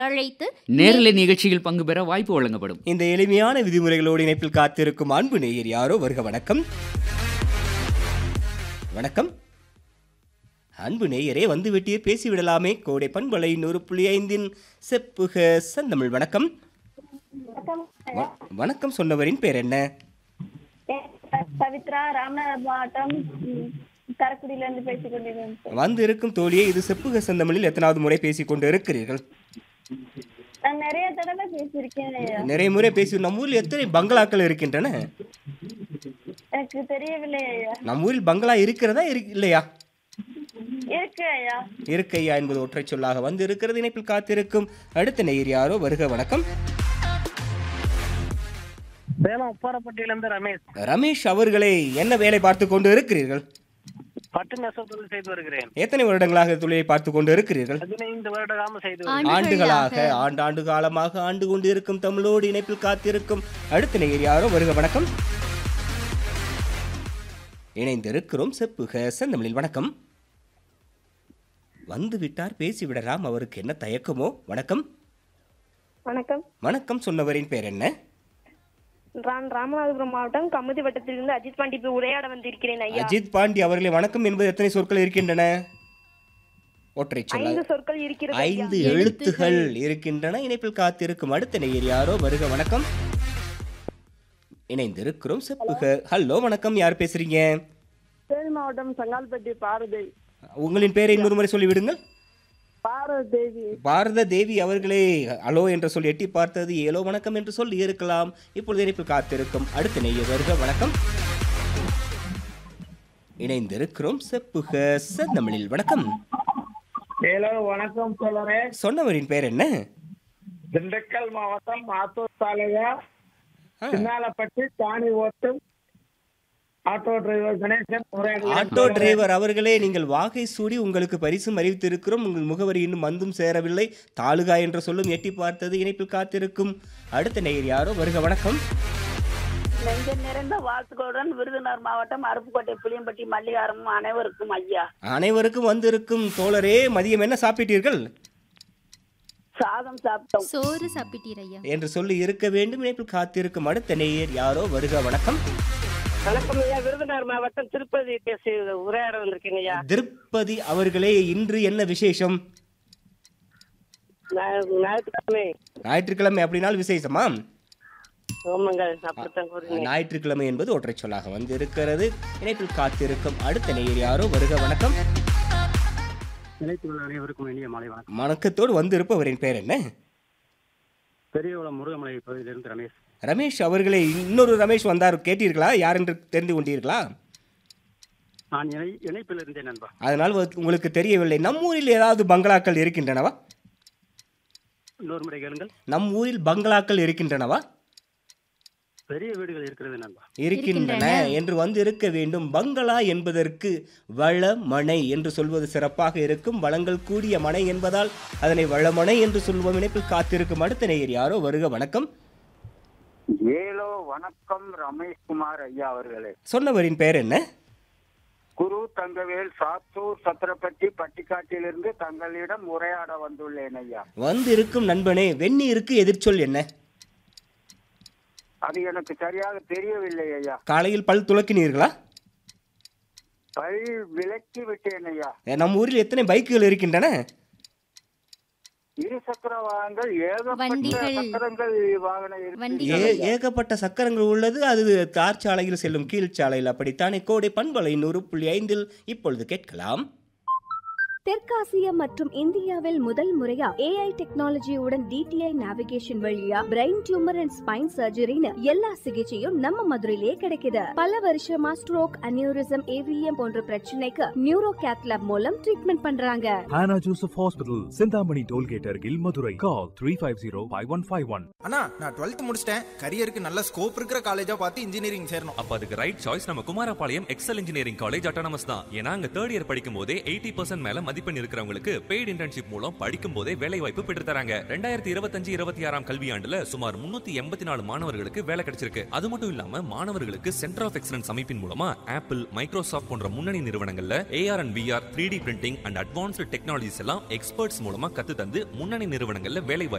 அழைத்து நேரலை நிகழ்ச்சியில் பங்கு பெற வாய்ப்பு வழங்கப்படும் இந்த எளிமையான விதிமுறைகளோடு இணைப்பில் காத்திருக்கும் அன்பு நேயர் யாரோ வருக வணக்கம் வணக்கம் அன்பு நேயரே வந்து விட்டீர் பேசிவிடலாமே கோடை பண்பலை நூறு புள்ளி ஐந்தின் செப்புக சந்தமிழ் வணக்கம் வ- வணக்கம் சொன்னவரின் பேர் என்ன பவித்ரா ராமநாதபுரம் மாவட்டம் ம், காரைக்குடியில இருந்து பேசிக் கொண்டிருக்கேன் சார். வந்து இருக்கும் தோழியை இது செப்புக செந்தமிழில் எத்தனாவது முறை பேசிக் கொண்டு இருக்கிறீர்கள் நான் நிறைய தடவை பேசியிருக்கேன் ஐயா. நிறைய முறை பேசி நம்ம ஊரில் எத்தனை பங்களாக்கள் இருக்கின்றன எனக்கு தெரியவில்லை ஐயா நம்ம ஊரில் பங்களா இருக்கிறதா இரு- இல்லையா இருக்கு ஐயா இருக்கையா என்பது ஒற்றை சொல்லாக வந்து இருக்கிறது இணைப்பில் காத்திருக்கும் அடுத்த நேயர் யாரோ வருக வணக்கம் சேலம் உப்பாரப்பட்டியிலிருந்து ரமேஷ் ரமேஷ் அவர்களே என்ன வேலை பார்த்து கொண்டு இருக்கிறீர்கள் பட்டு நெசவு தொழில் செய்து வருகிறேன் எத்தனை வருடங்களாக தொழிலை பார்த்து கொண்டு இருக்கிறீர்கள் பதினைந்து வருட காலம் செய்து வருகிறேன். ஆண்டுகளாக ஆண்டு ஆண்டு காலமாக ஆண்டு கொண்டு இருக்கும் தமிழோடு இணைப்பில் காத்திருக்கும் அடுத்த நேயர் யாரோ வருக வணக்கம் இணைந்திருக்கிறோம் செப்புக செந்தமிழில் வணக்கம் வந்து விட்டார் பேசிவிடலாம் அவருக்கு என்ன தயக்கமோ வணக்கம் வணக்கம் வணக்கம் சொன்னவரின் பேர் என்ன நான் ராமநாதபுரம் மாவட்டம் கமுதி வட்டத்திலிருந்து அஜித் பாண்டி போய் உரையாட வந்திருக்கிறேன் ஐயா அஜித் பாண்டி அவர்களே வணக்கம் என்பது எத்தனை சொற்கள் இருக்கின்றன ஒற்றை சொல்ல ஐந்து சொற்கள் இருக்கிறது ஐயா. ஐந்து எழுத்துகள் இருக்கின்றன இணைப்பில் காத்திருக்கும் அடுத்த நேயர் யாரோ வருக வணக்கம் இணைந்திருக்கிறோம் செப்புக ஹலோ வணக்கம் யார் பேசுறீங்க தேனி மாவட்டம் சங்கால்பட்டி பாரதி உங்களின் பேரை இன்னொரு முறை சொல்லிவிடுங்கள் பாரதி தேவி பாரத தேவி அவர்களே அலோ என்ற சொல் எட்டி பார்த்தது ஏலோ வணக்கம் என்று சொல்லி இருக்கலாம் இப்பொழுது இணைப்பில் காத்திருக்கும் அடுத்த நேயர் வருக வணக்கம் இணைந்திருக்கிறோம் செப்புக செந்தமிழில் வணக்கம் ஹலோ வணக்கம் சொல்லுறே சொன்னவரின் பேர் என்ன திண்டுக்கல் மாவட்டம் மாத்தூர் தாலுகா ஆ. சின்னாலப்பட்டி தானி ஓட்டும் ஆட்டோ டிரைவர் கணேசன் உரையாடல் ஆட்டோ டிரைவர் அவர்களே நீங்கள் வாகை சூடி உங்களுக்கு பரிசும் அறிவித்திருக்கிறோம் உங்கள் முகவரி இன்னும் வந்தும் சேரவில்லை தாலுகா என்ற சொல்லும் எட்டி பார்த்தது இணைப்பில் காத்திருக்கும் அடுத்த நேயர் யாரோ வருக வணக்கம் நெஞ்சம் நிறைந்த வாழ்த்துக்களுடன் விருதுநகர் மாவட்டம் அருப்புக்கோட்டை புளியம்பட்டி மல்லிகாரம் அனைவருக்கும் ஐயா அனைவருக்கும் வந்திருக்கும் தோழரே மதியம் என்ன சாப்பிட்டீர்கள் சாதம் சாப்பிட்டோம் சோறு சாப்பிட்டீர் ஐயா என்று சொல்லி இருக்க வேண்டும் இணைப்பில் காத்திருக்கும் அடுத்த நேயர் யாரோ வருக வணக்கம் வணக்கம் ஐயா விருதுநகர் மாவட்டம் திருப்பதி பேசி உரையாட வந்திருக்கீங்க ஐயா திருப்பதி அவர்களே இன்று என்ன விசேஷம் ஞாயிற்றுக்கிழமை ஞாயிற்றுக்கிழமை அப்படினால் விசேஷமா ஆமாங்க அப்படித்தான் கூறுங்க ஞாயிற்றுக்கிழமை என்பது ஒற்றை சொல்லாக வந்து இருக்கிறது இணைப்பில் காத்திருக்கும் அடுத்த நேயர் யாரோ வருக வணக்கம் நிலைத்துள்ள அனைவருக்கும் இனிய மாலை வணக்கம் வணக்கத்தோடு வந்து இருப்பவரின் பேர் என்ன பெரியகுளம் முருகமலை பகுதியிலிருந்து ரமேஷ் ரமேஷ் அவர்களே இன்னொரு ரமேஷ் வந்தார் கேட்டீர்களா யார் என்று தெரிந்து கொண்டீர்களா நான் இணை இணைப்பில் இருந்தேன் நண்பா அதனால் உ- உங்களுக்கு தெரியவில்லை நம் ஊரில் ஏதாவது பங்களாக்கள் இருக்கின்றனவா இன்னொரு முறை கேளுங்கள் நம் ஊரில் பங்களாக்கள் இருக்கின்றனவா பெரிய வீடுகள் இருக்கிறது நண்பா இருக்கின்றன என்று வந்து இருக்க வேண்டும் பங்களா என்பதற்கு வள மனை என்று சொல்வது சிறப்பாக இருக்கும் வளங்கள் கூடிய மனை என்பதால் அதனை வளமனை என்று சொல்வோம் இணைப்பில் காத்திருக்கும் அடுத்த நேயர் யாரோ வருக வணக்கம் ஏலோ வணக்கம் ரமேஷ்குமார் ஐயா அவர்களே சொன்னவரின் பெயர் என்ன குரு தங்கவேல் சாத்தூர் சத்திரப்பட்டி பட்டிக்காட்டிலிருந்து தங்களிடம் உரையாட வந்துள்ளேன் ஐயா வந்து இருக்கும் நண்பனே வெந்நீருக்கு எதிர்ச்சொல் என்ன அது எனக்கு சரியாக தெரியவில்லை ஐயா காலையில் பல் துலக்கினீர்களா பல் விலக்கி விட்டேன் ஐயா நம் ஊரில் எத்தனை பைக்குகள் இருக்கின்றன இருசக்கர வாகனங்கள் ஏகப்பட்ட வண்டிகள். சக்கரங்கள் வாகனம் இருக்கு வண்டிகள் ஏ ஏகப்பட்ட சக்கரங்கள் உள்ளது அது தார் சாலையில் செல்லும் கீழ் சாலையில் அப்படித்தானே கோடை பண்பலை நூறு புள்ளி ஐந்தில் இப்பொழுது கேட்கலாம் தெற்காசியா மற்றும் இந்தியாவில் முதல் முறையா ஏஐ டெக்னாலஜியுடன் டிடிஐ நேவிகேஷன் வழியா பிரெயின் டியூமர் அண்ட் ஸ்பைன் சர்ஜரின்னு எல்லா சிகிச்சையும் நம்ம மதுரையிலே கிடைக்குது பல வருஷமா ஸ்ட்ரோக் அனியூரிசம் ஏவிஎம் போன்ற பிரச்சனைக்கு நியூரோ கேத்லாப் மூலம் ட்ரீட்மெண்ட் பண்றாங்க Hannah Joseph Hospital, Sindhamani Tollgate Argil, Madurai. Call 350-5151. அண்ணா நான் டுவெல்த் முடிச்சிட்டேன் கரியருக்கு நல்ல ஸ்கோப் இருக்கிற காலேஜா பார்த்து இன்ஜினியரிங் சேரணும் அப்ப அதுக்கு ரைட் சாய்ஸ் நம்ம Kumarapalayam Excel engineering college autonomous தான் ஏன்னா அங்க தேர்ட் இயர் படிக்கும் போதே எயிட்டி பர்சன்ட் மேல மதிப்பெண் இருக்கிறவங்களுக்கு பெய்ட் இன்டர்ன்ஷிப் மூலம் படிக்கும் போதே வேலை வாய்ப்பு பெற்று தராங்க ரெண்டாயிரத்தி இருபத்தஞ்சு இருபத்தி ஆறாம் கல்வியாண்டுல சுமார் முன்னூத்தி எண்பத்தி நாலு மாணவர்களுக்கு வேலை கிடைச்சிருக்கு அது மட்டும் இல்லாம மாணவர்களுக்கு சென்டர் ஆஃப் எக்ஸலன்ஸ் அமைப்பின் மூலமா ஆப்பிள் மைக்ரோசாஃப்ட் போன்ற முன்னணி நிறுவனங்கள்ல AR and VR three D printing and advanced technologies எல்லாம் எக்ஸ்பர்ட்ஸ் மூலமா கத்து தந்து முன்னணி நிறுவனங்கள்ல வேலை வாய்ப்பு